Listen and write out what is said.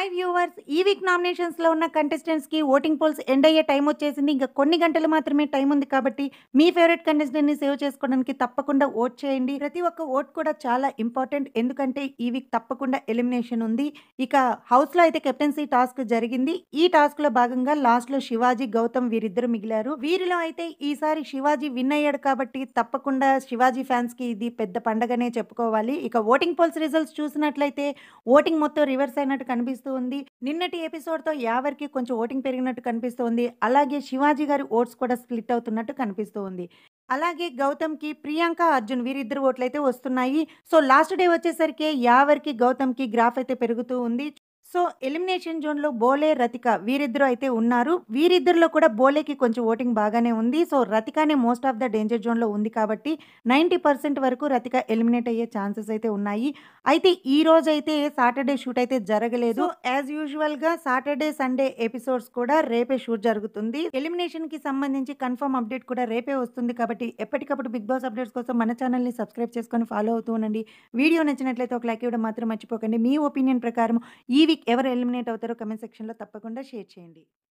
hi viewers ఈ week nominations లో ఉన్న కంటెస్టెంట్స్ కి ఓటింగ్ పోల్స్ ఎండ్ అయ్యే టైం వచ్చేసింది ఇంకా కొన్ని గంటలు మాత్రమే టైం ఉంది కాబట్టి మీ ఫేవరెట్ కంటెస్టెంట్ ని సేవ్ చేసుకోవడానికి తప్పకుండా ఓట్ చేయండి ప్రతి ఒక్క ఓట్ కూడా చాలా ఇంపార్టెంట్ ఎందుకంటే ఈ వీక్ తప్పకుండా ఎలిమినేషన్ ఉంది ఇక హౌస్ లో అయితే కెప్టెన్సీ టాస్క్ జరిగింది ఈ టాస్క్ లో భాగంగా లాస్ట్ లో శివాజీ గౌతమ్ వీరిద్దరు మిగిలారు వీరిలో అయితే ఈసారి శివాజీ విన్ అయ్యాడు కాబట్టి తప్పకుండా శివాజీ ఫ్యాన్స్ కి ఇది పెద్ద పండగనే చెప్పుకోవాలి ఇక ఓటింగ్ పోల్స్ రిజల్ట్స్ చూసినట్లయితే ఓటింగ్ మొత్తం రివర్స్ అయినట్టు కనిపిస్తూ ఉంది నిన్నటి ఎపిసోడ్తో యావరికి కొంచెం ఓటింగ్ పెరిగినట్టు కనిపిస్తూ ఉంది అలాగే శివాజీ గారి ఓట్స్ కూడా స్ప్లిట్ అవుతున్నట్టు కనిపిస్తూ ఉంది అలాగే గౌతమ్కి ప్రియాంక అర్జున్ వీరిద్దరు ఓట్లు అయితే వస్తున్నాయి సో లాస్ట్ డే వచ్చేసరికి యావరికి గౌతమ్కి గ్రాఫ్ అయితే పెరుగుతూ ఉంది సో ఎలిమినేషన్ జోన్లో బోలే రతిక వీరిద్దరు అయితే ఉన్నారు వీరిద్దరిలో కూడా బోలేకి కొంచెం ఓటింగ్ బాగానే ఉంది సో రతికానే మోస్ట్ ఆఫ్ ద డేంజర్ జోన్లో ఉంది కాబట్టి నైంటీ పర్సెంట్ వరకు రతిక ఎలిమినేట్ అయ్యే ఛాన్సెస్ అయితే ఉన్నాయి అయితే ఈ రోజు అయితే సాటర్డే షూట్ అయితే జరగలేదు యాజ్ యూజువల్ గా సాటర్డే సండే ఎపిసోడ్స్ కూడా రేపే షూట్ జరుగుతుంది ఎలిమినేషన్ కి సంబంధించి కన్ఫర్మ్ అప్డేట్ కూడా రేపే వస్తుంది కాబట్టి ఎప్పటికప్పుడు బిగ్ బాస్ అప్డేట్స్ కోసం మన ఛానల్ ని సబ్స్క్రైబ్ చేసుకొని ఫాలో అవుతూ ఉండండి వీడియో నచ్చినట్లయితే ఒక లైక్ ఇవ్వడం మాత్రం మర్చిపోకండి మీ ఒపీనియన్ ప్రకారం ఈ వీక్ ఎవరు ఎలిమినేట్ అవుతారో కమెంట్ సెక్షన్ లో తప్పకుండా షేర్ చేయండి